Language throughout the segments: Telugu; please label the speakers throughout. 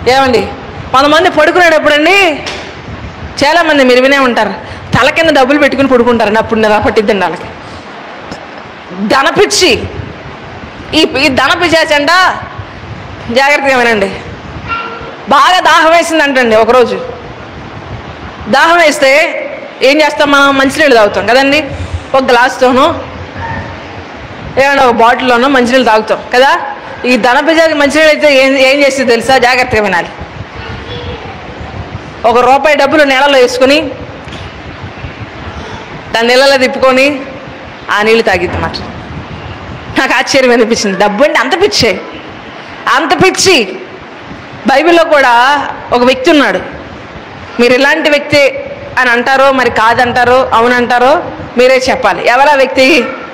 Speaker 1: ఏమండి కొంతమంది పడుకునేటప్పుడండి చాలామంది మీరు వినే ఉంటారు తల కింద డబ్బులు పెట్టుకుని పడుకుంటారండి అప్పుడు నిద్ర పట్టిద్దండి వాళ్ళకి ధనపిచ్చి ఈ ఈ ధనపిచ్చేసంట జాగ్రత్తగా వినండి బాగా దాహం వేసిందంటండి ఒకరోజు దాహం వేస్తే ఏం చేస్తాం మనం మంచినీళ్ళు తాగుతాం కదండి ఒక గ్లాస్తోనో ఏమన్నా ఒక బాటిల్లోనో మంచినీళ్ళు తాగుతాం కదా ఈ ధనపిజాకి మంచినీళ్ళు అయితే ఏం ఏం చేస్తుంది తెలుసా జాగ్రత్తగా వినాలి ఒక రూపాయి డబ్బులు నేలలో వేసుకుని దాన్ని నీళ్ళలో తిప్పుకొని ఆ నీళ్ళు తాగిద్ది మాట నాకు ఆశ్చర్యం అనిపించింది డబ్బు అంటే అంత పిచ్చే అంత పిచ్చి బైబిల్లో కూడా ఒక వ్యక్తి ఉన్నాడు మీరు ఇలాంటి వ్యక్తి అని అంటారో మరి కాదంటారో అవునంటారో మీరే చెప్పాలి ఎవరా వ్యక్తి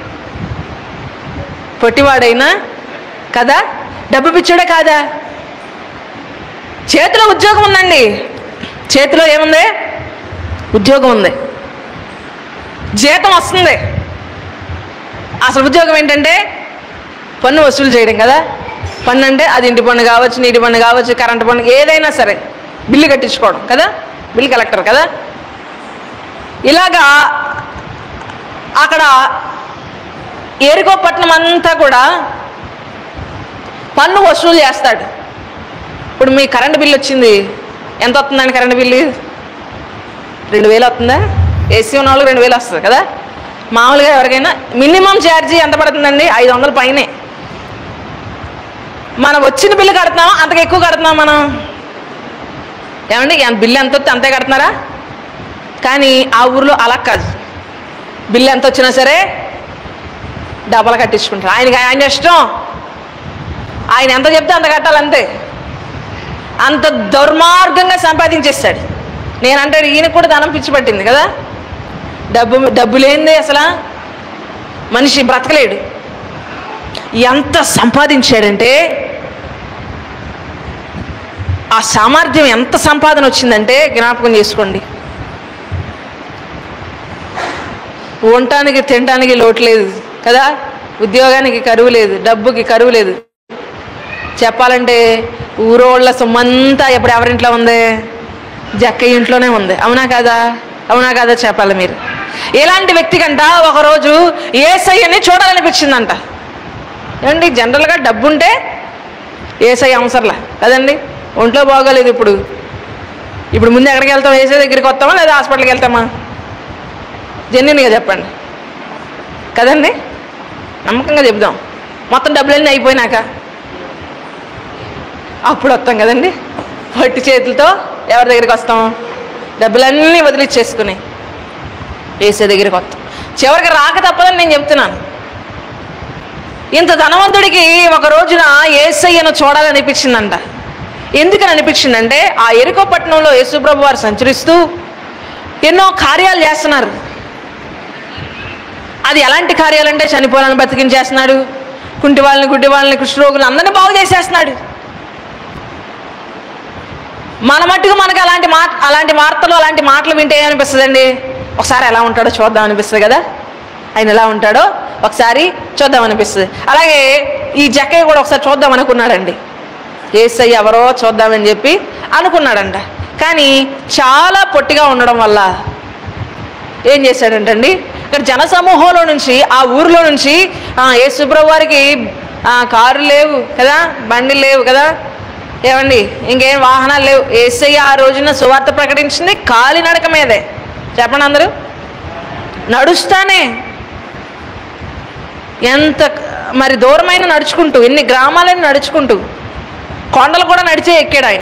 Speaker 1: పొట్టివాడైనా కదా డబ్బు పిచ్చాడే కాదా చేతిలో ఉద్యోగం ఉందండి చేతిలో ఏముంది ఉద్యోగం ఉంది జీతం వస్తుంది అసలు ఉద్యోగం ఏంటంటే పన్ను వసూలు చేయడం కదా పన్ను అంటే అది ఇంటి పన్ను కావచ్చు నీటి పన్ను కావచ్చు కరెంటు పన్ను ఏదైనా సరే బిల్లు కట్టించుకోవడం కదా బిల్ కలెక్టర్ కదా ఇలాగా అక్కడ ఏరుకోపట్నం అంతా కూడా పన్ను వసూలు చేస్తాడు ఇప్పుడు మీ కరెంటు బిల్లు వచ్చింది ఎంత వస్తుందండి కరెంటు బిల్లు రెండు వేలు వస్తుందా ఏసీ ఉన్న వాళ్ళకి రెండు వేలు వస్తుంది కదా మామూలుగా ఎవరికైనా మినిమం ఛార్జీ ఎంత పడుతుందండి ఐదు వందల పైనే మనం వచ్చిన బిల్లు కడుతున్నామా అంతకు ఎక్కువ కడుతున్నాం మనం ఏమండి ఎంత బిల్లు ఎంత వస్తే అంతే కడుతున్నారా కానీ ఆ ఊర్లో అలా కాదు బిల్లు ఎంత వచ్చినా సరే డబ్బలు కట్టించుకుంటారు ఆయనకి ఆయన ఇష్టం ఆయన ఎంత చెప్తే అంత కట్టాలంతే అంత దుర్మార్గంగా సంపాదించేస్తాడు నేనంటాడు ఈయనకు కూడా ధనం పిచ్చి పట్టింది కదా డబ్బు డబ్బు లేనిదే అసలు మనిషి బ్రతకలేడు ఎంత సంపాదించాడంటే ఆ సామర్థ్యం ఎంత సంపాదన వచ్చిందంటే జ్ఞాపకం చేసుకోండి ఉండటానికి తినటానికి లోటు లేదు కదా ఉద్యోగానికి కరువు లేదు డబ్బుకి కరువు లేదు చెప్పాలంటే ఊరోళ్ళ సొమ్మంతా ఎప్పుడు ఎవరింట్లో ఉంది జక్క ఇంట్లోనే ఉంది అవునా కాదా అవునా కాదా చెప్పాలి మీరు ఇలాంటి వ్యక్తికంట ఒకరోజు ఏసయ్యని చూడాలనిపించిందంట ఏమండి జనరల్గా డబ్బు ఉంటే ఏసై అవసరంలా కదండి ఒంట్లో బాగోలేదు ఇప్పుడు ఇప్పుడు ముందు ఎక్కడికి వెళ్తాం ఏసై దగ్గరికి వస్తామా లేదా హాస్పిటల్కి వెళ్తామా జెన్యున్గా చెప్పండి కదండి నమ్మకంగా చెప్దాం మొత్తం డబ్బులన్నీ అయిపోయినాక అప్పుడు వస్తాం కదండి పట్టి చేతులతో ఎవరి దగ్గరికి వస్తాం డబ్బులన్నీ వదిలిచ్చేసుకుని వేసే దగ్గరికి వస్తాం చివరికి రాక తప్పదని నేను చెప్తున్నాను ఇంత ధనవంతుడికి ఒక రోజున ఏసయ్యను చూడాలనిపించిందంట ఎందుకని అనిపించిందంటే ఆ ఎరుకోపట్నంలో యేసుప్రభు వారు సంచరిస్తూ ఎన్నో కార్యాలు చేస్తున్నారు అది ఎలాంటి కార్యాలంటే చనిపోవాలని బతికించేస్తున్నాడు కుంటి వాళ్ళని గుడ్డి వాళ్ళని కుష్ఠరోగులు అందరినీ బాగు చేసేస్తున్నాడు మన మట్టుకు మనకు అలాంటి మాట అలాంటి వార్తలు అలాంటి మాటలు వింటే ఏమనిపిస్తుందండి ఒకసారి ఎలా ఉంటాడో చూద్దాం అనిపిస్తుంది కదా ఆయన ఎలా ఉంటాడో ఒకసారి చూద్దాం అనిపిస్తుంది అలాగే ఈ జక్కయ్య కూడా ఒకసారి చూద్దాం అనుకున్నాడండి ఏసై ఎవరో చూద్దామని చెప్పి అనుకున్నాడంట కానీ చాలా పొట్టిగా ఉండడం వల్ల ఏం చేశాడంటండి ఇక్కడ జనసమూహంలో నుంచి ఆ ఊరిలో నుంచి ఆ, యేసుప్రభు వారికి ఆ, కారు లేవు కదా బండి లేవు కదా ఏమండి ఇంకేం వాహనాలు లేవు ఏసయ్య ఆ రోజున సువార్త ప్రకటించింది కాలినడక మీదే చెప్పండి అందరూ నడుస్తానే ఎంత మరి దూరమైన నడుచుకుంటూ ఎన్ని గ్రామాలని నడుచుకుంటూ కొండలు కూడా నడిచే ఎక్కాడు ఆయన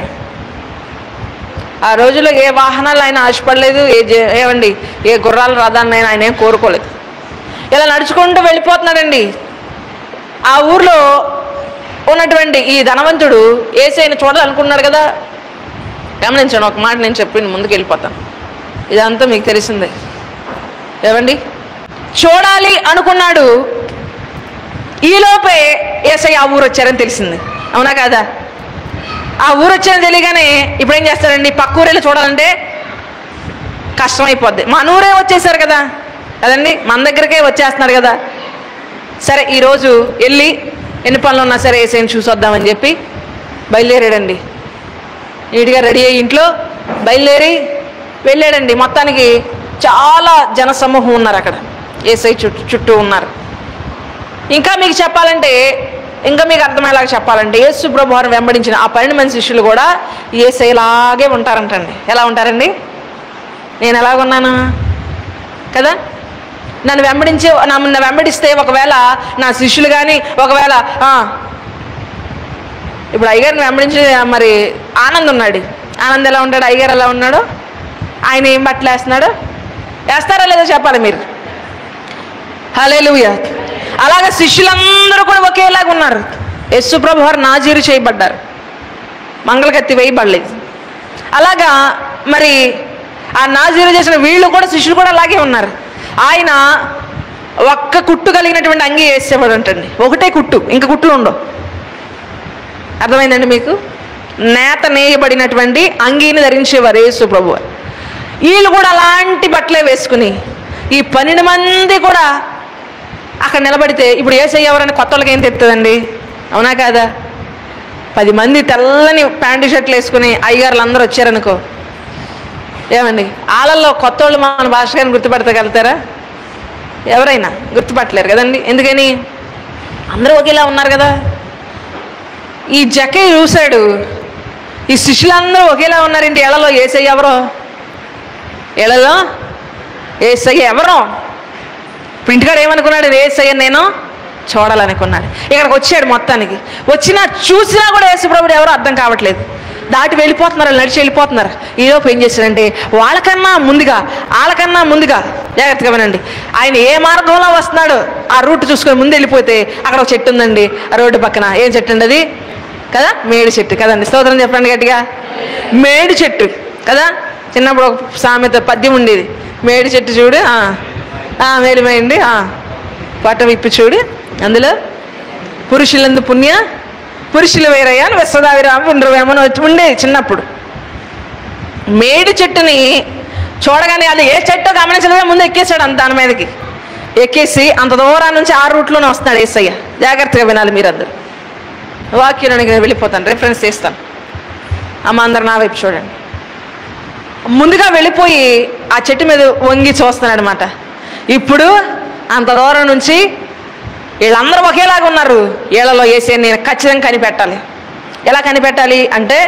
Speaker 1: ఆ రోజుల్లో ఏ వాహనాలు ఆయన ఆశపడలేదు ఏ జే- ఏమండి ఏ గుర్రాల రథాన్ని ఆయన ఆయన ఏం కోరుకోలేదు ఇలా నడుచుకుంటూ వెళ్ళిపోతున్నాడండి ఆ ఊర్లో ఉన్నటువంటి ఈ ధనవంతుడు ఏసైని చూడాలనుకున్నాడు కదా గమనించండి ఒక మాట నేను చెప్పి ముందుకు వెళ్ళిపోతాను ఇదంతా మీకు తెలిసిందే ఏమండి చూడాలి అనుకున్నాడు ఈలోపే ఏసై ఆ ఊరు వచ్చారని తెలిసింది అవునా కాదా ఆ ఊరు వచ్చారని తెలియగానే ఇప్పుడు ఏం చేస్తారండి పక్క ఊరేళ్ళు చూడాలంటే కష్టమైపోద్ది మన ఊరే వచ్చేసారు కదా కదండి మన దగ్గరికే వచ్చేస్తున్నారు కదా సరే ఈరోజు వెళ్ళి ఎన్ని పనులు ఉన్నా సరే ఏసైని చూసొద్దామని చెప్పి బయలుదేరాడండి నీట్గా రెడీ అయ్యి ఇంట్లో బయలుదేరి వెళ్ళాడండి మొత్తానికి చాలా జనసమూహం ఉన్నారు అక్కడ ఏసై చుట్టూ చుట్టూ ఉన్నారు ఇంకా మీకు చెప్పాలంటే ఇంకా మీకు అర్థమయ్యేలాగా చెప్పాలంటే యేసు ప్రభు వారిని వెంబడించిన ఆ పన్నెండు మంది శిష్యులు కూడా ఏసైలాగే ఉంటారంటండి ఎలా ఉంటారండి నేను ఎలాగున్నాను కదా నన్ను వెంబడించే నన్ను వెంబడిస్తే ఒకవేళ నా శిష్యులు కానీ ఒకవేళ ఆ, ఇప్పుడు అయ్యగారిని వెంబడించి మరి ఆనంద్ ఉన్నాడు ఆనంద్ ఎలా ఉంటాడు అయ్యగారు ఎలా ఉన్నాడు ఆయన ఏం బట్టలు వేస్తున్నాడు వేస్తారా లేదో చెప్పాలి మీరు హలేలుయ అలాగే శిష్యులందరూ కూడా ఒకేలాగా ఉన్నారు యస్సు ప్రభు వారు నాజీరు చేయబడ్డారు మంగళకత్తి వేయబడలేదు అలాగా మరి ఆ నాజీరు చేసిన వీళ్ళు కూడా శిష్యులు కూడా అలాగే ఉన్నారు ఆయన ఒక్క కుట్టు కలిగినటువంటి అంగి వేసేవాడు అంటండి ఒకటే కుట్టు ఇంకా కుట్లు ఉండవు అర్థమైందండి మీకు నేత నేయబడినటువంటి అంగీని ధరించేవారు యేసు ప్రభు వారు. వీళ్ళు కూడా అలాంటి బట్టలే వేసుకుని ఈ పన్నెండు మంది కూడా అక్కడ నిలబడితే ఇప్పుడు ఏసయ్య ఎవరైనా కొత్త వాళ్ళకి ఏం తెస్తుందండి అవునా కాదా పది మంది తెల్లని ప్యాంటు షర్ట్లు వేసుకుని అయ్యగారులు అందరూ వచ్చారనుకో ఏమండి వాళ్ళల్లో కొత్త వాళ్ళు మన భాష గారిని గుర్తుపడతగలుగుతారా ఎవరైనా గుర్తుపట్టలేరు కదండి ఎందుకని అందరూ ఒకేలా ఉన్నారు కదా ఈ జకే చూశాడు ఈ శిష్యులందరూ ఒకేలా ఉన్నారేంటి ఎళ్ళలో ఏసయ్య ఎవరో ఎళ్ళలో ఏసయ్య ఎవరో ఇప్పుడు ఇంటికాడ ఏమనుకున్నాడు ఏసయ్య నేను చూడాలనుకున్నాడు ఇక్కడికి వచ్చాడు మొత్తానికి వచ్చినా చూసినా కూడా యేసుప్రభుడు ఎవరో అర్థం కావట్లేదు దాటి వెళ్ళిపోతున్నారు వాళ్ళు నడిచి వెళ్ళిపోతున్నారు ఈలోపు ఏం చేశాడంటే వాళ్ళకన్నా ముందుగా వాళ్ళకన్నా ముందుగా జాగ్రత్తగా వినండి ఆయన ఏ మార్గంలో వస్తున్నాడో ఆ రూట్ చూసుకొని ముందు వెళ్ళిపోతే అక్కడ ఒక చెట్టు ఉందండి ఆ రోడ్డు పక్కన ఏం చెట్టు అండి అది కదా మేడి చెట్టు కదండి స్తోత్రం చెప్పండి గట్టిగా మేడి చెట్టు కదా చిన్నప్పుడు ఒక సామెత పద్యం ఉండేది మేడి చెట్టు చూడు ఆ, ఆ, మేలు మేయండి ఆ, పట్ట విప్పి చూడు అందులో పురుషులందు పుణ్య పురుషులు వేరయ్యా అని విశ్వదావిరామ ఉండరువేమని వచ్చి ఉండేది చిన్నప్పుడు మేడి చెట్టుని చూడగానే అది ఏ చెట్టో గమనించలేదా ముందు ఎక్కేసాడు అంత దాని మీదకి ఎక్కేసి అంత దూరం నుంచి ఆ రూట్లోనే వస్తున్నాడు ఏసయ్య జాగ్రత్తగా వినాలి మీరందరూ వాక్యానికి నేను వెళ్ళిపోతాను రిఫరెన్స్ చేస్తాను అమ్మ అందరు నా వైపు చూడండి ముందుగా వెళ్ళిపోయి ఆ చెట్టు మీద వంగి చూస్తున్నాడు అనమాట ఇప్పుడు అంత దూరం నుంచి వీళ్ళందరూ ఒకేలాగా ఉన్నారు వీళ్ళలో వేసే నేను ఖచ్చితంగా కనిపెట్టాలి ఎలా కనిపెట్టాలి అంటే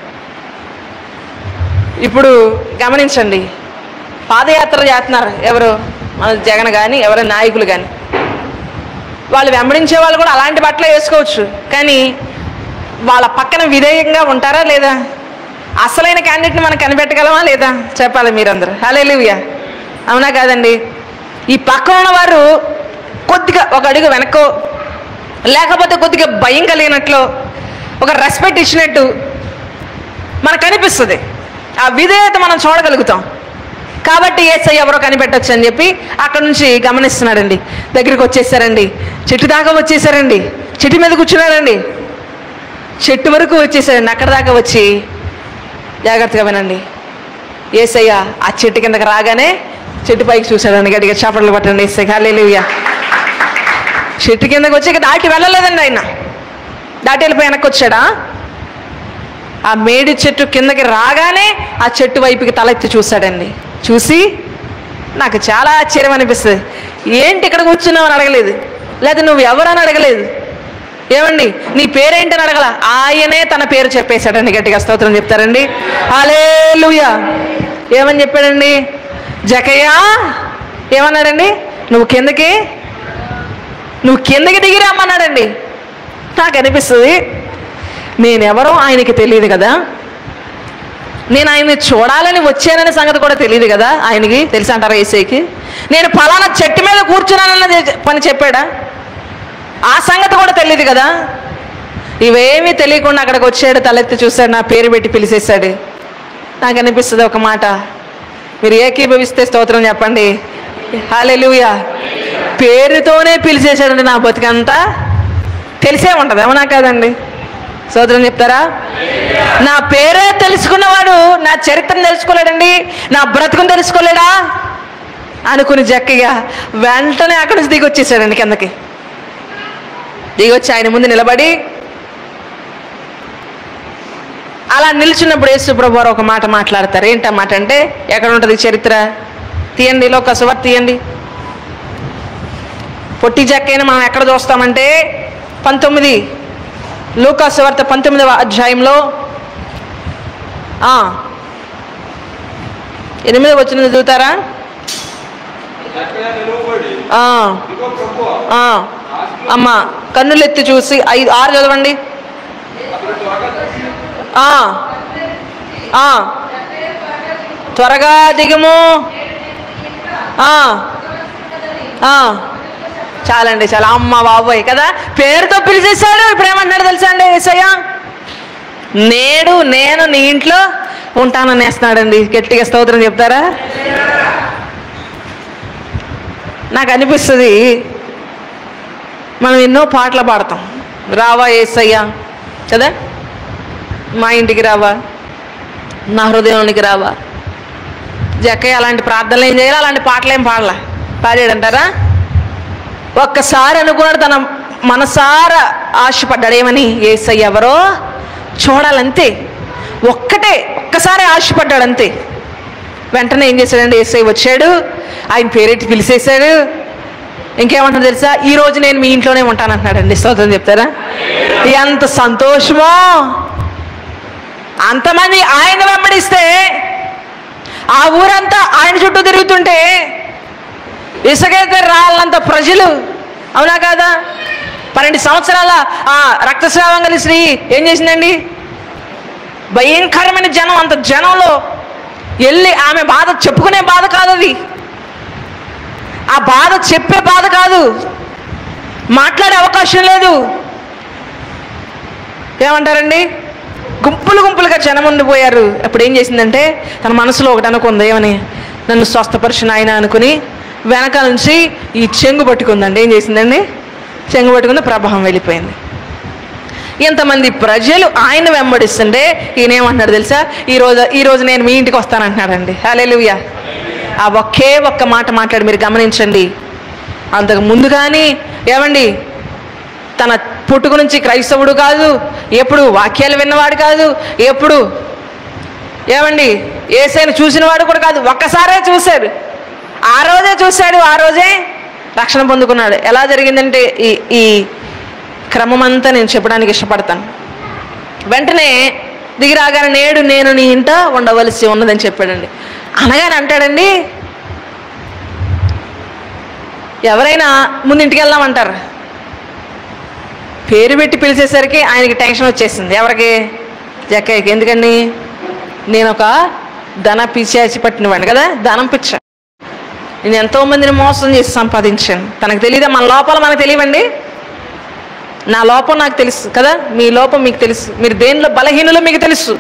Speaker 1: ఇప్పుడు గమనించండి పాదయాత్ర చేస్తున్నారు ఎవరు మన జగన్ కానీ ఎవరు నాయకులు కానీ వాళ్ళు వెంబడించే వాళ్ళు కూడా అలాంటి బట్టలు వేసుకోవచ్చు కానీ వాళ్ళ పక్కన విధేయంగా ఉంటారా లేదా అసలైన క్యాండిడేట్ని మనం కనిపెట్టగలమా లేదా చెప్పాలి మీరందరూ హలే అవునా కాదండి ఈ పక్కన ఉన్నవారు కొద్దిగా ఒక అడుగు వెనక్కో లేకపోతే కొద్దిగా భయం కలిగినట్లు ఒక రెస్పెక్ట్ ఇచ్చినట్టు మనకు కనిపిస్తుంది ఆ విధేయత మనం చూడగలుగుతాం కాబట్టి ఏసై ఎవరో కనిపెట్టొచ్చు అని చెప్పి అక్కడ నుంచి గమనిస్తున్నాడండి దగ్గరికి వచ్చేసారండి చెట్టు దాకా వచ్చేసారండి చెట్టు మీద కూర్చున్నారండి చెట్టు వరకు వచ్చేసారండి అక్కడ దాకా వచ్చి జాగ్రత్తగా వినండి ఏసయ్య ఆ చెట్టు కిందకి రాగానే చెట్టు పైకి చూశాడండి గట్టిగా చేపట్లు పట్టండి ఏసై హాలేలుయ్య చెట్టు కిందకి వచ్చి ఇక దాటి వెళ్ళలేదండి ఆయన దాటి వెళ్ళిపోయి వెనక్కి వచ్చాడా ఆ మేడి చెట్టు కిందకి రాగానే ఆ చెట్టు వైపుకి తలెత్తి చూశాడండి చూసి నాకు చాలా ఆశ్చర్యం అనిపిస్తుంది ఏంటి ఇక్కడ కూర్చున్నావు అని అడగలేదు లేదా నువ్వు ఎవరని అడగలేదు ఏమండి నీ పేరేంటని అడగల ఆయనే తన పేరు చెప్పేశాడండి గట్టిగా స్తోత్రం చెప్తారండి హల్లెలూయా ఏమని చెప్పాడండి జకయ్యా ఏమన్నాడండి నువ్వు కిందకి నువ్వు కిందకి దిగి రమ్మన్నాడండి నాకు అనిపిస్తుంది నేనెవరో ఆయనకి తెలియదు కదా నేను ఆయన్ని చూడాలని వచ్చాననే సంగతి కూడా తెలియదు కదా ఆయనకి తెలుసు అంటారా ఏసైకి నేను ఫలానా చెట్టు మీద కూర్చున్నానన్న పని చెప్పాడా ఆ సంగతి కూడా తెలియదు కదా ఇవేమీ తెలియకుండా అక్కడికి వచ్చాడు తలెత్తి చూశాడు నా పేరు పెట్టి పిలిచేశాడు నాకు అనిపిస్తుంది ఒక మాట మీరు ఏకీభవిస్తే స్తోత్రం చెప్పండి హాలెలుయా పేరుతోనే పిలిచేశాడండి నా బతికంతా తెలిసే ఉంటుంది అవునా కాదండి స్తోత్రం చెప్తారా నా పేరే తెలుసుకున్నవాడు నా చరిత్రను తెలుసుకోలేడండి నా బ్రతుకుని తెలుసుకోలేడా అనుకుని జక్కగా వెంటనే అక్కడి నుంచి దిగి వచ్చేసాడండి కిందకి దిగొచ్చి ఆయన ముందు నిలబడి అలా నిల్చున్నప్పుడు యేసు ప్రభు వారు ఒక మాట మాట్లాడతారు ఏంటి మాట అంటే ఎక్కడ ఉంటుంది ఈ చరిత్ర తీయండి లోక సువార్త తీయండి పొట్టి జక్కైన మనం ఎక్కడ చూస్తామంటే పంతొమ్మిది లూకా సువార్త పంతొమ్మిదవ అధ్యాయంలో ఆ, ఎనిమిదవ వచ్చిన చదువుతారా
Speaker 2: చక్కగా నిలువబడి
Speaker 1: ఆ,
Speaker 2: ఇదిగో ప్రభువా,
Speaker 1: ఆ. అమ్మ కన్నులెత్తి చూసి ఐదు ఆరు చదవండి
Speaker 2: అతడు త్వరగా
Speaker 1: ఆ, ఆ. త్వరగా దిగుము ఆ, ఆ. చాలండి చాలా అమ్మ బాబోయ్ కదా పేరుతో పిలిచేశాడు ఇప్పుడు ఏమంటున్నాడు తెలుసా అండి ఏసయ్య నేడు నేను నీ ఇంట్లో ఉంటానని వేస్తున్నాడండి గట్టిగా స్తోత్రం చెప్తారా నాకు అనిపిస్తుంది మనం ఎన్నో పాటలు పాడతాం రావా ఏసయ్యా కదా మా ఇంటికి రావా నా హృదయంలోనికి రావా జక్కయ్య అలాంటి ప్రార్థనలు ఏం చేయాలి అలాంటి పాటలు ఏం పాడలా పాడాడంటారా ఒక్కసారి అనుకున్నాడు తన మనసారా ఆశపడ్డాడు ఏమని ఏసయ్య ఎవరో చూడాలంతే ఒక్కటే ఒక్కసారి ఆశపడ్డాడు అంతే వెంటనే ఏం చేశాడండి ఏసై వచ్చాడు ఆయన పేరెట్టి పిలిచేశాడు ఇంకేమంటాడు తెలుసా ఈ రోజు నేను మీ ఇంట్లోనే ఉంటాను అంటున్నాడండి స్తోత్రం చెప్తారా ఎంత సంతోషమో అంతమంది ఆయన వెంబడిస్తే ఆ ఊరంతా ఆయన చుట్టూ తిరుగుతుంటే ఇసుకైతే రాళ్ళంత ప్రజలు అవునా కాదా పన్నెండు సంవత్సరాల ఆ రక్తస్రావం గల స్త్రీ ఏం చేసిందండి భయంకరమైన జనం అంత జనంలో వెళ్ళి ఆమె బాధ చెప్పుకునే బాధ కాదు అది ఆ బాధ చెప్పే బాధ కాదు మాట్లాడే అవకాశం లేదు ఏమంటారండి గుంపులు గుంపులుగా జనం ఉండిపోయారు అప్పుడు ఏం చేసిందంటే తన మనసులో ఒకటి అనుకుంది ఏమని నన్ను స్వస్థపరిచిన ఆయన అనుకుని వెనక నుంచి ఈ చెంగు పట్టుకుందండి ఏం చేసిందండి చెంగు పట్టుకుంది ప్రభావం వెళ్ళిపోయింది ఇంతమంది ప్రజలు ఆయన వెంబడిస్తుంటే ఈయన ఏమంటున్నాడు తెలుసా ఈ రోజు ఈ రోజు నేను మీ ఇంటికి వస్తానంటున్నాడండి హల్లెలూయా ఆ ఒకే ఒక్క మాట మాట్లాడి మీరు గమనించండి అంతకు ముందు కానీ ఏమండి తన పుట్టుక నుంచి క్రైస్తవుడు కాదు ఎప్పుడు వాక్యాలు విన్నవాడు కాదు ఎప్పుడు ఏమండి ఏసైను చూసినవాడు కూడా కాదు ఒక్కసారే చూశాడు ఆ రోజే చూశాడు ఆ రోజే రక్షణ పొందుకున్నాడు ఎలా జరిగిందంటే ఈ ఈ క్రమం అంతా నేను చెప్పడానికి ఇష్టపడతాను వెంటనే దిగి రాగానే నేడు నేను నీ ఇంట ఉండవలసి ఉన్నదని చెప్పాడండి అనగానే అంటాడండి ఎవరైనా ముందు ఇంటికి వెళ్దామంటారు పేరు పెట్టి పిలిచేసరికి ఆయనకి టెన్షన్ వచ్చేసింది ఎవరికి జక్కయ్యకి ఎందుకండి నేను ఒక ధన పిచ్చాచి పట్టినవాడిని కదా ధనం పిచ్చ నేను ఎంతో మందిని మోసం చేసి సంపాదించాను తనకు తెలియదా మన లోపల మనకు తెలియవండి నా లోపం నాకు తెలుసు కదా మీ లోపం మీకు తెలుసు మీరు దేనిలో బలహీనులో మీకు తెలుసు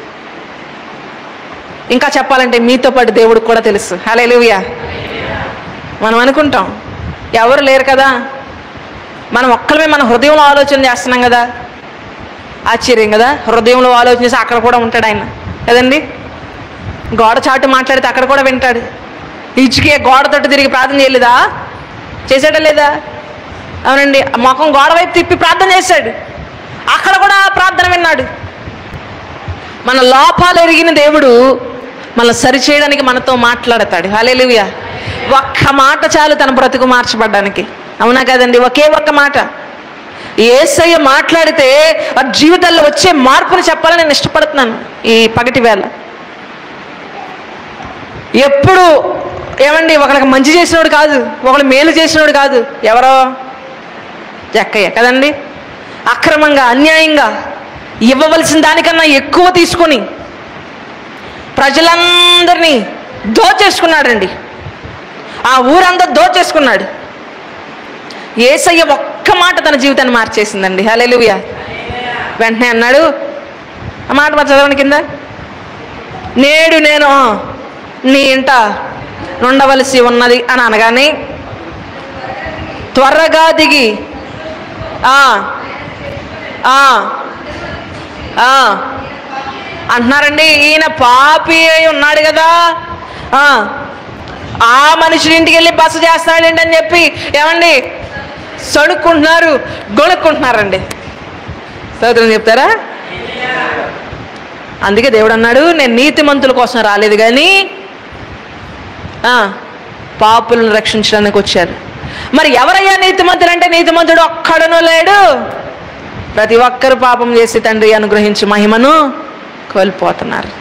Speaker 1: ఇంకా చెప్పాలంటే మీతో పాటు దేవుడికి కూడా తెలుసు హల్లెలూయా మనం అనుకుంటాం ఎవరు లేరు కదా మనం ఒక్కలమే మన హృదయంలో ఆలోచన చేస్తున్నాం కదా ఆశ్చర్యం కదా హృదయంలో ఆలోచన చేసి అక్కడ కూడా ఉంటాడు ఆయన కదండి గోడ చాటు మాట్లాడితే అక్కడ కూడా వింటాడు ఇచ్చికే గోడ తట్టు తిరిగి ప్రార్థన చేయలేదా చేశాడా లేదా అవునండి ముఖం గోడ వైపు తిప్పి ప్రార్థన చేశాడు అక్కడ కూడా ప్రార్థన విన్నాడు మన లోపాలు ఎరిగిన దేవుడు మన సరిచేయడానికి మనతో మాట్లాడతాడు హల్లెలూయా ఒక్క మాట చాలు తన బ్రతుకు మార్చబడ్డానికి అవునా కదండి ఒకే ఒక్క మాట ఏసయ్య మాట్లాడితే ఆ జీవితాల్లో వచ్చే మార్పుని చెప్పాలని నేను ఇష్టపడుతున్నాను ఈ పగటి వేళ ఎప్పుడు ఏమండి ఒకరికి మంచి చేసినోడు కాదు ఒకళ్ళు మేలు చేసినోడు కాదు ఎవరో జక్కయ్య కదండి అక్రమంగా అన్యాయంగా ఇవ్వవలసిన దానికన్నా ఎక్కువ తీసుకొని ప్రజలందరినీ దోచేసుకున్నాడండి ఆ ఊరంతా దోచేసుకున్నాడు ఏసయ్య ఒక్క మాట తన జీవితాన్ని మార్చేసిందండి హల్లెలూయా వెంటనే అన్నాడు ఆ మాట మరి చదవండి కింద నేడు నేను నీ ఇంట ఉండవలసి ఉన్నది అని అనగానే త్వరగా దిగి ఆ, ఆ, ఆ, అంటున్నారండి ఈయన పాపి అయి ఉన్నాడు కదా ఆ, ఆ మనుషుడి ఇంటికి వెళ్ళి బస చేస్తాడండి అని చెప్పి ఏమండి సణుక్కుంటున్నారు గొణుక్కుంటున్నారండి స్తోత్రం చెప్తారా అందుకే దేవుడు అన్నాడు నేను నీతిమంతుల కోసం రాలేదు కానీ ఆ, పాపులను రక్షించడానికి వచ్చాను మరి ఎవరయ్యా నీతిమంతుడు అంటే నీతిమంతుడు ఒక్కడనూ లేడు ప్రతి ఒక్కరు పాపం చేసి తండ్రి అనుగ్రహించి మహిమను కోల్పోతున్నారు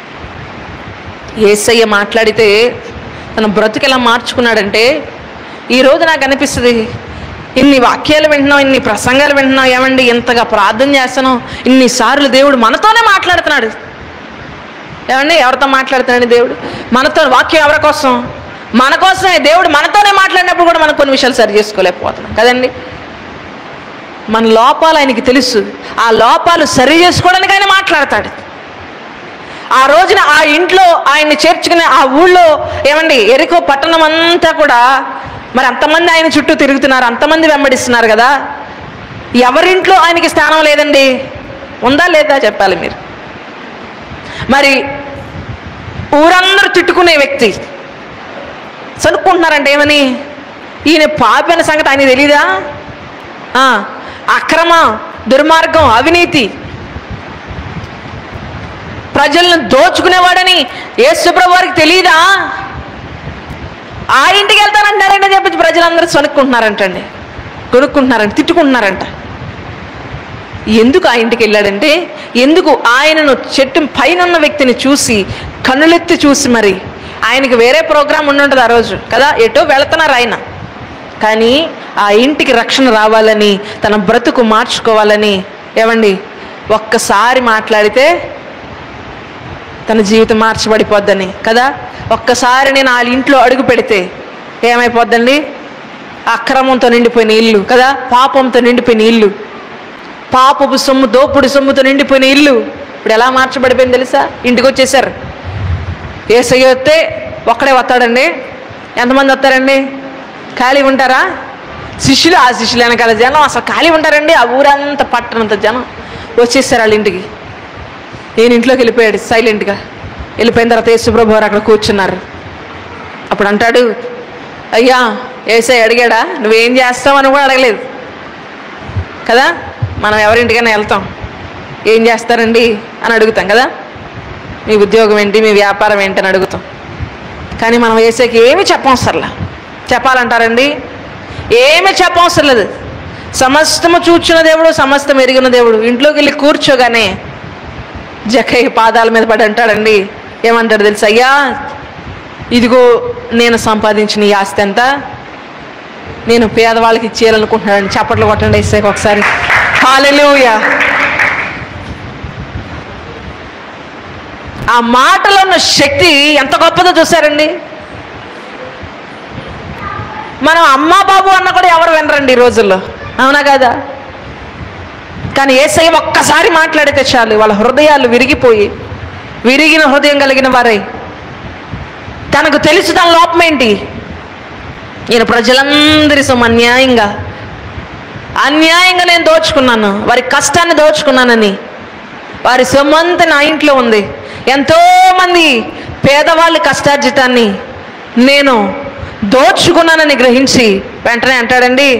Speaker 1: ఏసయ్య మాట్లాడితే తన బ్రతుకు ఎలా మార్చుకున్నాడంటే ఈరోజు నాకు అనిపిస్తుంది ఇన్ని వాక్యాలు వింటున్నాం ఇన్ని ప్రసంగాలు వింటున్నాం ఏమండి ఇంతగా ప్రార్థన చేస్తున్నాం ఇన్నిసార్లు దేవుడు మనతోనే మాట్లాడుతున్నాడు ఏమండి ఎవరితో మాట్లాడుతున్నాడు దేవుడు మనతో వాక్యం ఎవరి కోసం మన కోసమే దేవుడు మనతోనే మాట్లాడినప్పుడు కూడా మనం కొన్ని విషయాలు సరి చేసుకోలేకపోతున్నాం కదండి మన లోపాలు ఆయనకి తెలుసు ఆ లోపాలు సరి చేసుకోవడానికి ఆయన మాట్లాడతాడు ఆ రోజున ఆ ఇంట్లో ఆయన్ని చేర్చుకునే ఆ ఊళ్ళో ఏమండి ఎరికో పట్టణం అంతా కూడా మరి అంతమంది ఆయన చుట్టూ తిరుగుతున్నారు అంతమంది వెంబడిస్తున్నారు కదా ఎవరింట్లో ఆయనకి స్థానం లేదండి ఉందా లేదా చెప్పాలి మీరు మరి ఊరందరూ తిట్టుకునే వ్యక్తి చనుక్కుంటున్నారంటే ఏమని ఈయన పాపి అనే సంగతి ఆయన తెలీదా ఆ, అక్రమ దుర్మార్గం అవినీతి ప్రజలను దోచుకునేవాడని యేసుప్రభు వారికి తెలియదా ఆ ఇంటికి వెళ్తానంటారంటే చెప్పి ప్రజలందరూ సనుక్కుంటున్నారంటండి కొనుక్కుంటున్నారంట తిట్టుకుంటున్నారంట ఎందుకు ఆ ఇంటికి వెళ్ళాడంటే ఎందుకు ఆయనను చెట్టు పైన ఉన్న వ్యక్తిని చూసి కన్నులెత్తి చూసి మరి ఆయనకి వేరే ప్రోగ్రాం ఉండుంటుంది ఆ రోజు కదా ఎటో వెళుతున్నారు ఆయన కానీ ఆ ఇంటికి రక్షణ రావాలని తన బ్రతుకు మార్చుకోవాలని ఏమండి ఒక్కసారి మాట్లాడితే తన జీవితం మార్చబడిపోద్దని కదా ఒక్కసారి నేను వాళ్ళ ఇంట్లో అడుగు పెడితే ఏమైపోద్దండి అక్రమంతో నిండిపోయిన ఇల్లు కదా పాపంతో నిండిపోయిన ఇల్లు పాపపు సొమ్ము దోపుడు సొమ్ముతో నిండిపోయిన ఇల్లు ఇప్పుడు ఎలా మార్చబడిపోయింది తెలుసా ఇంటికి వచ్చేసారు ఏసయ్య వస్తే ఒక్కడే వస్తాడండి ఎంతమంది వస్తారండి ఖాళీ ఉంటారా శిష్యులు ఆ శిష్యులు వెనకాల జనం అసలు ఖాళీ ఉంటారండి ఆ ఊరంతా పట్టణంత జనం వచ్చేసారు వాళ్ళ ఇంటికి నేను ఇంట్లోకి వెళ్ళిపోయాడు సైలెంట్గా వెళ్ళిపోయిన తర్వాత యేసుప్రభు వారు అక్కడ కూర్చున్నారు అప్పుడు అంటాడు అయ్యా ఏసై అడిగాడా నువ్వేం చేస్తావు అని కూడా అడగలేదు కదా మనం ఎవరింటికైనా వెళ్తాం ఏం చేస్తారండి అని అడుగుతాం కదా మీ ఉద్యోగం ఏంటి మీ వ్యాపారం ఏంటి అని అడుగుతాం కానీ మనం వేసేకి ఏమి చెప్పవసరంలా చెప్పాలంటారండి ఏమి చెప్పవసరం లేదు సమస్తము చూచిన దేవుడు సమస్తం ఎరిగిన దేవుడు ఇంట్లోకి వెళ్ళి కూర్చోగానే జక్కయ్య పాదాల మీద పడి అంటాడండి ఏమంటాడు తెలుసు అయ్యా ఇదిగో నేను సంపాదించిన ఈ ఆస్తి ఎంత నేను పేదవాళ్ళకి ఇచ్చేయాలనుకుంటున్నాను చప్పట్లు కొట్టండి వేసాక ఒకసారి హాలెలూయా ఆ మాటలో ఉన్న శక్తి ఎంత గొప్పదో చూసారండి మనం అమ్మా బాబు అన్న కూడా ఎవరు వినరండి ఈ రోజుల్లో అవునా కదా కానీ ఏసై ఒక్కసారి మాట్లాడితే చాలు వాళ్ళ హృదయాలు విరిగిపోయి విరిగిన హృదయం కలిగిన వారై తనకు తెలుసు తన లోపం ఏంటి నేను ప్రజలందరి సొమ్ము అన్యాయంగా అన్యాయంగా నేను దోచుకున్నాను వారి కష్టాన్ని దోచుకున్నానని వారి సొమ్ము అంతా నా ఇంట్లో ఉంది ఎంతోమంది పేదవాళ్ళ కష్టార్జితాన్ని నేను దోచుకున్నానని గ్రహించి వెంటనే అంటాడండి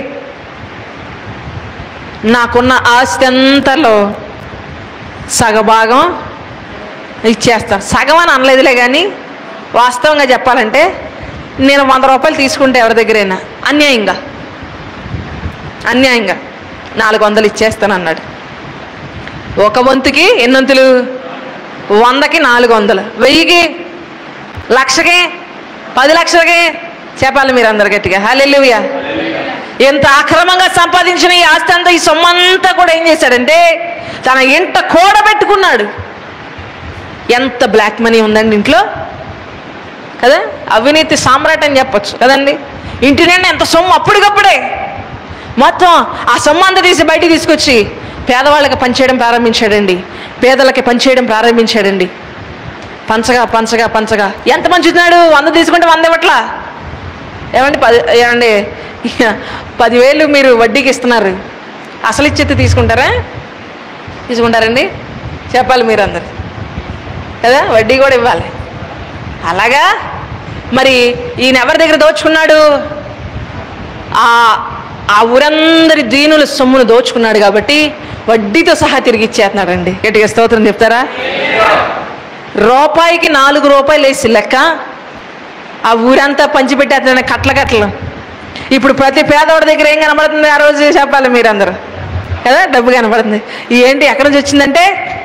Speaker 1: నాకున్న ఆస్తి అంతలో సగభాగం ఇచ్చేస్తాను సగం అని అనలేదులే కానీ వాస్తవంగా చెప్పాలంటే నేను వంద రూపాయలు తీసుకుంటే ఎవరి దగ్గరైనా అన్యాయంగా అన్యాయంగా నాలుగు వందలు ఇచ్చేస్తాను అన్నాడు ఒక వంతుకి ఎన్నొంతులు వందకి నాలుగు వందలు వెయ్యికి లక్షకి పది లక్షలకి చెప్పాలి మీరు అందరు గట్టిగా హల్లెలూయా ఎంత అక్రమంగా సంపాదించిన ఈ ఆస్తి అంతా ఈ సొమ్మంతా కూడా ఏం చేశాడంటే తన ఇంట కూడబెట్టుకున్నాడు ఎంత బ్లాక్ మనీ ఉందండి ఇంట్లో కదా అవినీతి సామ్రాట్ అని చెప్పొచ్చు కదండి ఇంటి నిండా ఎంత సొమ్ము అప్పటికప్పుడే మొత్తం ఆ సొమ్ము అంతా తీసి బయటికి తీసుకొచ్చి పేదవాళ్ళకి పంచేయడం ప్రారంభించాడండి పేదలకి పంచేయడం ప్రారంభించాడండి పంచగా పంచగా పంచగా ఎంత పంచుతున్నాడు వంద తీసుకుంటే వంద ఇవ్వట్లా ఏమండి పది ఏమండి పదివేలు మీరు వడ్డీకి ఇస్తున్నారు అసలు ఇచ్చేది తీసుకుంటారా తీసుకుంటారండి చెప్పాలి మీరు అందరు కదా వడ్డీ కూడా ఇవ్వాలి అలాగా మరి ఈయన ఎవరి దగ్గర దోచుకున్నాడు ఆ ఆ ఊరందరి దీనుల సొమ్మును దోచుకున్నాడు కాబట్టి వడ్డీతో సహా తిరిగి ఇచ్చేస్తున్నాడండి గట్టిగా స్తోత్రం చెప్తారా రూపాయికి నాలుగు రూపాయలు వేసి లెక్క ఆ ఊరంతా పంచిపెట్టేస్తున్నాడు కట్ల కట్టలు ఇప్పుడు ప్రతి పేదవాడి దగ్గర ఏం కనబడుతుంది ఆ రోజు చెప్పాలి మీరందరూ కదా డబ్బు కనబడుతుంది ఏంటి ఎక్కడి నుంచి వచ్చిందంటే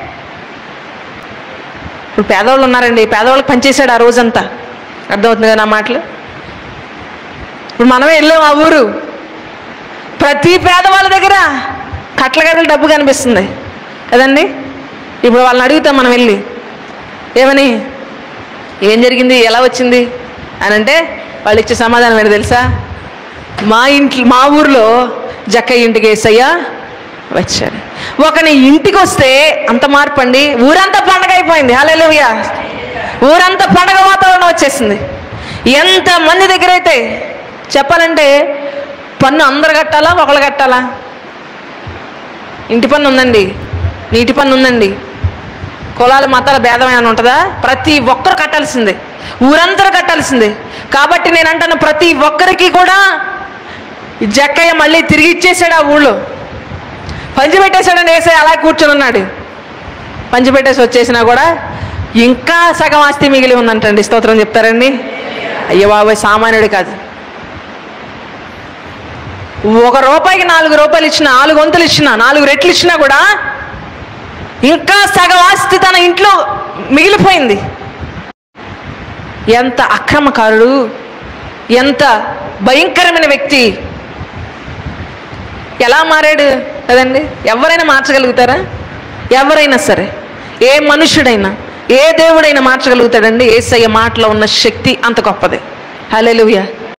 Speaker 1: ఇప్పుడు పేదవాళ్ళు ఉన్నారండి పేదవాళ్ళకి పనిచేశాడు ఆ రోజంతా అర్థమవుతుంది కదా నా మాటలు ఇప్పుడు మనమే వెళ్ళాం ఆ ఊరు ప్రతి పేదవాళ్ళ దగ్గర కట్ల కట్టల డబ్బు కనిపిస్తుంది కదండి ఇప్పుడు వాళ్ళని అడుగుతాం మనం వెళ్ళి ఏమని ఏం జరిగింది ఎలా వచ్చింది అని అంటే వాళ్ళు ఇచ్చే సమాధానం ఏంటి తెలుసా మా ఇంట్లో మా ఊర్లో జక్కయ్య ఇంటికి వేసయ్యా వచ్చాడు ఒకని ఇంటికి వస్తే అంత మార్పు అండి ఊరంతా పండగ అయిపోయింది హల్లెలూయా ఊరంతా పండగ వాతావరణం వచ్చేసింది ఎంత మంది దగ్గర అయితే చెప్పాలంటే పన్ను అందరు కట్టాలా ఒకళ్ళు కట్టాలా ఇంటి పన్ను ఉందండి నీటి పన్ను ఉందండి కులాల మతాల భేదం ఏమైనా ఉంటుందా ప్రతి ఒక్కరు కట్టాల్సిందే ఊరందరూ కట్టాల్సిందే కాబట్టి నేను అంటాను ప్రతి ఒక్కరికి కూడా ఈ జక్కయ్య మళ్ళీ తిరిగి ఇచ్చేసాడు ఆ ఊళ్ళో పంచి పెట్టేశాడని వేసే అలా కూర్చొని ఉన్నాడు పంచి పెట్టేసి వచ్చేసినా కూడా ఇంకా సగం ఆస్తి మిగిలి ఉందంటండి స్తోత్రం చెప్తారండి అయ్యో బాబాయ్ సామాన్యుడు కాదు ఒక రూపాయికి నాలుగు రూపాయలు ఇచ్చిన నాలుగు వంతులు ఇచ్చిన నాలుగు రెట్లు ఇచ్చినా కూడా ఇంకా సగం ఆస్తి తన ఇంట్లో మిగిలిపోయింది ఎంత అక్రమకారుడు ఎంత భయంకరమైన వ్యక్తి ఎలా మారాడు కదండి ఎవరైనా మార్చగలుగుతారా ఎవరైనా సరే ఏ మనుషుడైనా ఏ దేవుడైనా మార్చగలుగుతాడండి ఏసయ్య మాటలో ఉన్న శక్తి అంత గొప్పది హల్లెలూయా